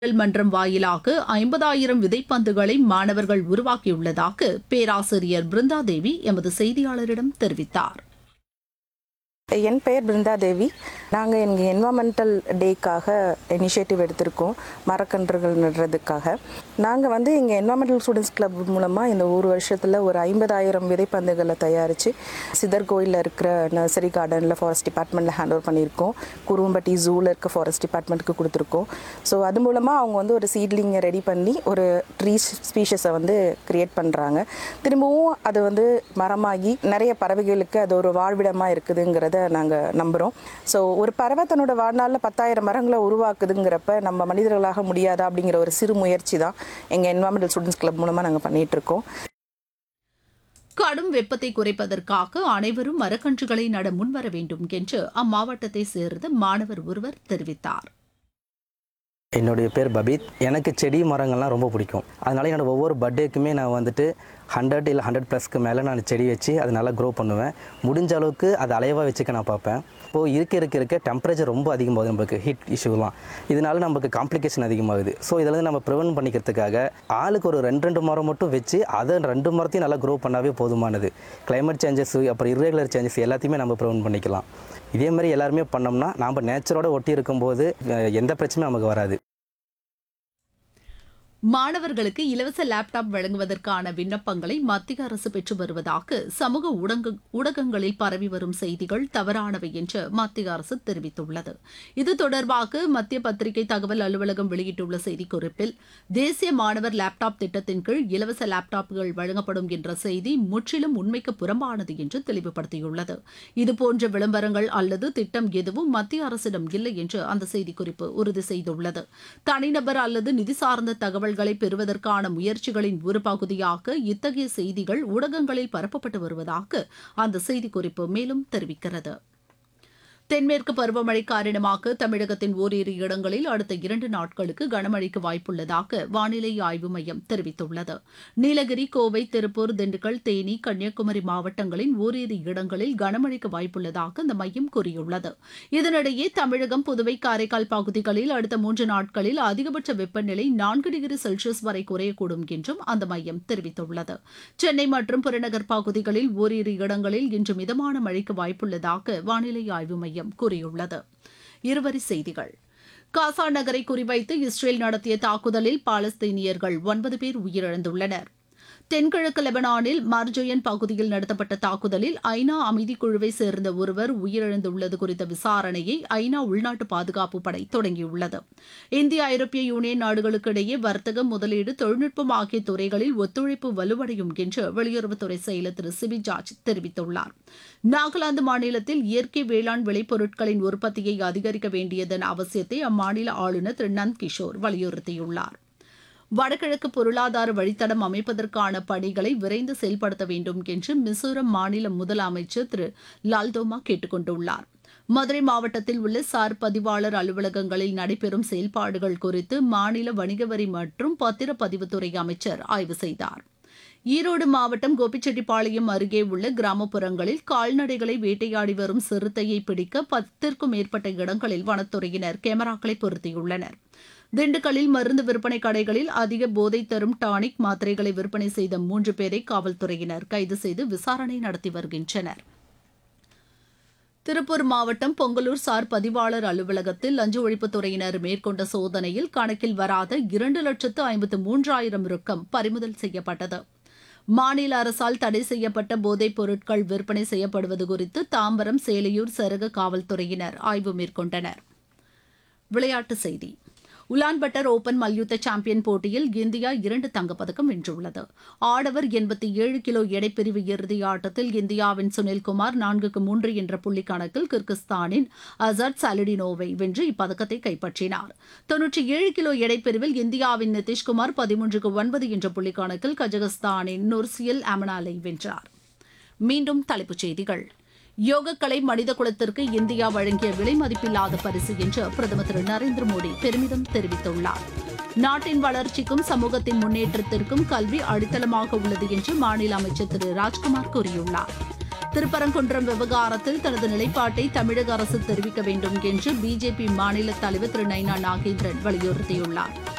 முதல் மன்றம் வாயிலாக ஐம்பதாயிரம் விதைப்பந்துகளை மாணவர்கள் உருவாக்கியுள்ளதாக பேராசிரியர் பிருந்தாதேவி எமது செய்தியாளரிடம் தெரிவித்தார் என் பெயர் பிருந்தா தேவி நாங்கள் எங்கள் என்வாமெண்டல் டேக்காக இனிஷியேட்டிவ் எடுத்திருக்கோம் மரக்கன்றுகள் நடுறதுக்காக நாங்கள் வந்து எங்கள் என்வாமெண்டல் ஸ்டூடெண்ட்ஸ் கிளப் மூலமாக இந்த ஒரு வருஷத்தில் ஒரு ஐம்பதாயிரம் விதைப்பந்துகளை தயாரித்து சிதர் கோயிலில் இருக்கிற நர்சரி கார்டனில் ஃபாரஸ்ட் டிபார்ட்மெண்ட்டில் ஹேண்ட் ஓவர் பண்ணியிருக்கோம் குருவம்பட்டி ஜூவில் இருக்க ஃபாரஸ்ட் டிபார்ட்மெண்ட்டுக்கு கொடுத்துருக்கோம் ஸோ அது மூலமாக அவங்க வந்து ஒரு சீட்லிங்கை ரெடி பண்ணி ஒரு ட்ரீ ஸ்பீஷஸை வந்து க்ரியேட் பண்ணுறாங்க திரும்பவும் அது வந்து மரமாகி நிறைய பறவைகளுக்கு அது ஒரு வாழ்விடமாக இருக்குதுங்கிறத நாங்கள் நம்புகிறோம் ஸோ ஒரு பறவை தன்னோட வாழ்நாளில் பத்தாயிரம் மரங்களை உருவாக்குதுங்கிறப்ப நம்ம மனிதர்களாக முடியாதா அப்படிங்கிற ஒரு சிறு முயற்சி தான் எங்கள் என்வாமெண்டல் ஸ்டூடெண்ட்ஸ் கிளப் மூலமாக நாங்கள் பண்ணிகிட்ருக்கோம் கடும் வெப்பத்தை குறைப்பதற்காக அனைவரும் மரக்கன்றுகளை நட முன்வர வேண்டும் என்று அம்மாவட்டத்தை சேர்ந்த மாணவர் ஒருவர் தெரிவித்தார் என்னுடைய பேர் பபீத் எனக்கு செடி மரங்கள்லாம் ரொம்ப பிடிக்கும் அதனால என்னோட ஒவ்வொரு பர்த்டேக்குமே நான் வந்துட்டு ஹண்ட்ரட் இல்லை ஹண்ட்ரட் ப்ளஸ்க்கு மேலே நான் செடி வச்சு அது நல்லா க்ரோ பண்ணுவேன் முடிஞ்ச அளவுக்கு அது அலைவாக வச்சுக்க நான் பார்ப்பேன் இப்போது இருக்க இருக்க இருக்க டெம்பரேச்சர் ரொம்ப அதிகமாகுது நமக்கு ஹீட் இஷ்யூலாம் இதனால நமக்கு காம்ப்ளிகேஷன் அதிகமாகுது ஸோ இதில் நம்ம ப்ரிவென்ட் பண்ணிக்கிறதுக்காக ஆளுக்கு ஒரு ரெண்டு ரெண்டு மரம் மட்டும் வச்சு அதை ரெண்டு மரத்தையும் நல்லா க்ரோ பண்ணாவே போதுமானது கிளைமேட் சேஞ்சஸ் அப்புறம் irregular சேஞ்சஸ் எல்லாத்தையுமே நம்ம ப்ரிவென்ட் பண்ணிக்கலாம் இதே மாதிரி எல்லாருமே பண்ணோம்னா நாம் நேச்சரோட ஒட்டி இருக்கும்போது அஹ், எந்த பிரச்சனையும் நமக்கு வராது மாணவர்களுக்கு இலவச லேப்டாப் வழங்குவதற்கான விண்ணப்பங்களை மத்திய அரசு பெற்று வருவதாக சமூக ஊடக ஊடகங்களில் பரவி வரும் செய்திகள் தவறானவை என்று மத்திய அரசு தெரிவித்துள்ளது இது தொடர்பாக மத்திய பத்திரிகை தகவல் அலுவலகம் வெளியிட்டுள்ள செய்திக்குறிப்பில் தேசிய மாணவர் லேப்டாப் திட்டத்தின் கீழ் இலவச லேப்டாப்புகள் வழங்கப்படும் என்ற செய்தி முற்றிலும் உண்மைக்கு புறம்பானது என்று தெளிவுபடுத்தியுள்ளது இதுபோன்ற விளம்பரங்கள் அல்லது திட்டம் எதுவும் மத்திய அரசிடம் இல்லை என்று அந்த செய்திக்குறிப்பு உறுதி செய்துள்ளது தனிநபர் அல்லது நிதி சார்ந்த தகவல்களை பெறுவதற்கான முயற்சிகளின் ஒரு பகுதியாக இத்தகைய செய்திகள் ஊடகங்களில் பரப்பப்பட்டு வருவதாக அந்த செய்திக்குறிப்பு மேலும் தெரிவிக்கிறது தென்மேற்கு பருவமழை காரணமாக தமிழகத்தின் ஓரிரு இடங்களில் அடுத்த இரண்டு நாட்களுக்கு கனமழைக்கு வாய்ப்புள்ளதாக வானிலை ஆய்வு மையம் தெரிவித்துள்ளது நீலகிரி கோவை திருப்பூர் திண்டுக்கல் தேனி கன்னியாகுமரி மாவட்டங்களின் ஓரிரு இடங்களில் கனமழைக்கு வாய்ப்புள்ளதாக அந்த மையம் கூறியுள்ளது இதனிடையே தமிழகம் புதுவை காரைக்கால் பகுதிகளில் அடுத்த மூன்று நாட்களில் அதிகபட்ச வெப்பநிலை நான்கு டிகிரி செல்சியஸ் வரை குறையக்கூடும் என்றும் அந்த மையம் தெரிவித்துள்ளது சென்னை மற்றும் புறநகர் பகுதிகளில் ஓரிரு இடங்களில் இன்று மிதமான மழைக்கு வாய்ப்புள்ளதாக வானிலை ஆய்வு மையம் கூறியுள்ளது இருவரி செய்திகள் காசா நகரை குறிவைத்து இஸ்ரேல் நடத்திய தாக்குதலில் பாலஸ்தீனியர்கள் ஒன்பது பேர் உயிரிழந்துள்ளனர் தென்கிழக்கு லெபனானில் மார்ஜோயன் பகுதியில் நடத்தப்பட்ட தாக்குதலில் ஐநா அமைதிக் குழுவை சேர்ந்த ஒருவர் உயிரிழந்துள்ளது குறித்த விசாரணையை ஐநா உள்நாட்டு பாதுகாப்பு படை தொடங்கியுள்ளது இந்திய ஐரோப்பிய யூனியன் நாடுகளுக்கு இடையே வர்த்தகம் முதலீடு தொழில்நுட்பம் ஆகிய துறைகளில் ஒத்துழைப்பு வலுவடையும் என்று வெளியுறவுத்துறை செயலர் திரு சிபி ஜார்ஜ் தெரிவித்துள்ளார் நாகாலாந்து மாநிலத்தில் இயற்கை வேளாண் விளைபொருட்களின் உற்பத்தியை அதிகரிக்க வேண்டியதன் அவசியத்தை அம்மாநில ஆளுநர் திரு நந்த் கிஷோர் வலியுறுத்தியுள்ளார் வடகிழக்கு பொருளாதார வழித்தடம் அமைப்பதற்கான பணிகளை விரைந்து செயல்படுத்த வேண்டும் என்று மிசோரம் மாநில முதலமைச்சர் திரு லால்தோமா கேட்டுக் கொண்டுள்ளார் மதுரை மாவட்டத்தில் உள்ள சார் பதிவாளர் அலுவலகங்களில் நடைபெறும் செயல்பாடுகள் குறித்து மாநில வணிக வரி மற்றும் பத்திரப்பதிவுத்துறை அமைச்சர் ஆய்வு செய்தார் ஈரோடு மாவட்டம் கோபிச்செட்டிப்பாளையம் அருகே உள்ள கிராமப்புறங்களில் கால்நடைகளை வேட்டையாடி வரும் சிறுத்தையை பிடிக்க பத்திற்கும் மேற்பட்ட இடங்களில் வனத்துறையினர் கேமராக்களை பொருத்தியுள்ளனர் திண்டுக்கல்லில் மருந்து விற்பனை கடைகளில் அதிக போதை தரும் டானிக் மாத்திரைகளை விற்பனை செய்த மூன்று பேரை காவல்துறையினர் கைது செய்து விசாரணை நடத்தி வருகின்றனர் திருப்பூர் மாவட்டம் பொங்கலூர் சார் பதிவாளர் அலுவலகத்தில் லஞ்ச ஒழிப்புத்துறையினர் மேற்கொண்ட சோதனையில் கணக்கில் வராத இரண்டு லட்சத்து ஐம்பத்து மூன்றாயிரம் ரொக்கம் பறிமுதல் செய்யப்பட்டது மாநில அரசால் தடை செய்யப்பட்ட போதைப் பொருட்கள் விற்பனை செய்யப்படுவது குறித்து தாம்பரம் சேலையூர் சரக காவல்துறையினர் ஆய்வு மேற்கொண்டனர் விளையாட்டுச் செய்தி உலான்பட்டர் ஓபன் மல்யுத்த சாம்பியன் போட்டியில் இந்தியா இரண்டு தங்கப்பதக்கம் வென்றுள்ளது ஆடவர் எண்பத்தி ஏழு கிலோ எடைப்பிரிவு இறுதி ஆட்டத்தில் இந்தியாவின் சுனில்குமார் நான்குக்கு மூன்று என்ற புள்ளி கணக்கில் கிர்கிஸ்தானின் அசட் சாலிடினோவை வென்று இப்பதக்கத்தை கைப்பற்றினார் தொன்னூற்றி ஏழு கிலோ எடைப்பிரிவில் இந்தியாவின் நிதிஷ்குமார் பதிமூன்றுக்கு ஒன்பது என்ற புள்ளி கணக்கில் கஜகஸ்தானின் நுர்சியல் அமனாலை வென்றார் மீண்டும் தலைப்புச் செய்திகள் யோகக்கலை மனித குலத்திற்கு இந்தியா வழங்கிய விலை மதிப்பில்லாத பரிசு என்று பிரதமர் திரு நரேந்திர மோடி பெருமிதம் தெரிவித்துள்ளார் நாட்டின் வளர்ச்சிக்கும் சமூகத்தின் முன்னேற்றத்திற்கும் கல்வி அடித்தளமாக உள்ளது என்று மாநில அமைச்சர் திரு ராஜ்குமார் கூறியுள்ளார் திருப்பரங்குன்றம் விவகாரத்தில் தனது நிலைப்பாட்டை தமிழக அரசு தெரிவிக்க வேண்டும் என்று பிஜேபி மாநில தலைவர் திரு நைனா நாகேந்திரன் வலியுறுத்தியுள்ளார்